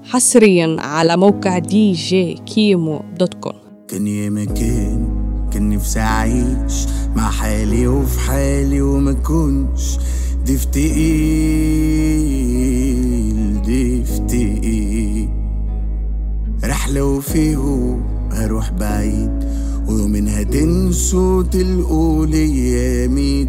حصريا على موقع دي جي كيمو دوت كوم كان يا مكان كان نفسي أعيش مع حالي وفي حالي وما كنش دي تقيل دي تقيل رحلة وفيه هروح بعيد ومنها تنسوا تلقوا ليا ميت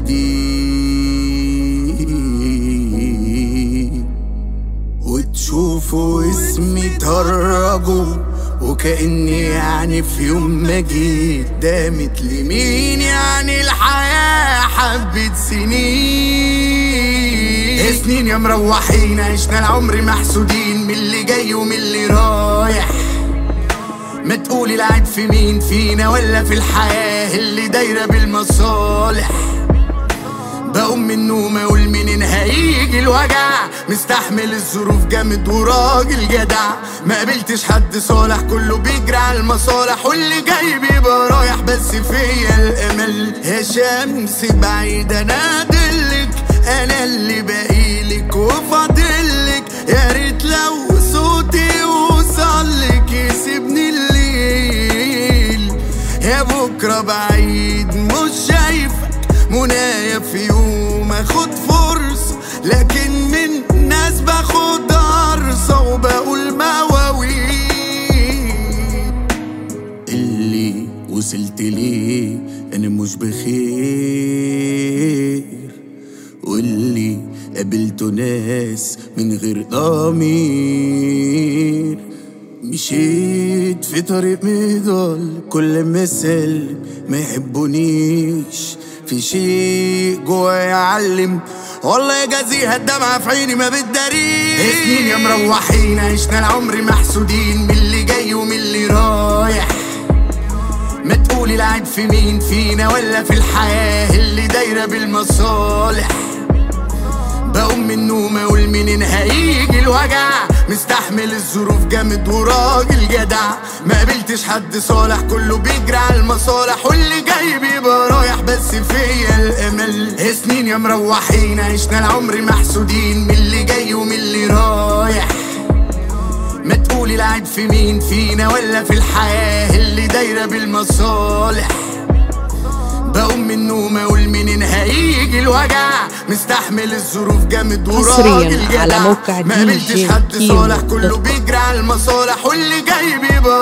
بديل وتشوفوا اسمي تهرجوا وكأني يعني في يوم ما جيت دامت لمين يعني الحياة حبة سنين سنين يا مروحين عشنا العمر محسودين من اللي جاي ومن اللي رايح ما تقولي العيب في مين فينا ولا في الحياة اللي دايرة بالمصالح بقوم من النوم اقول منين هيجي الوجع مستحمل الظروف جامد وراجل جدع ما قابلتش حد صالح كله بيجري على المصالح واللي جاي بيبقى رايح بس فيا الامل يا شمس بعيدة انا ادلك انا اللي باقيلك وفاضلك يا ريت لو صوتي وصلك يسيبني الليل يا بكرة بعيد مش شايفك منايا في يوم اخد فرصة لكن من ناس باخد قرصة وبقول مواويل اللي وصلت ليه انا مش بخير واللي قابلته ناس من غير ضمير مشيت في طريق مضل كل ما اسلم ما يحبونيش في شيء جوا يعلم والله يجازيها الدمعة في عيني ما بتداريش سنين يا مروحين عشنا العمر محسودين من اللي جاي ومن اللي رايح ما تقولي العيب في مين فينا ولا في الحياة اللي دايرة بالمصالح بقوم من النوم اقول منين هيجي الوجع مستحمل الظروف جامد وراجل جدع ما قابلتش حد صالح كله بيجري على المصالح واللي جاي بيبقى رايح بس فيا الامل سنين يا مروحين عشنا العمر محسودين من اللي جاي ومن اللي رايح ما تقولي العيب في مين فينا ولا في الحياة اللي دايرة بالمصالح بقوم من النوم اقول منين هيجي الوجع مستحمل الظروف جامد حصرياً وراجل جدع على موقع ما دي قابلتش جي حد كيمو صالح دوت كله كوم. بيجري على المصالح واللي جاي بيبقى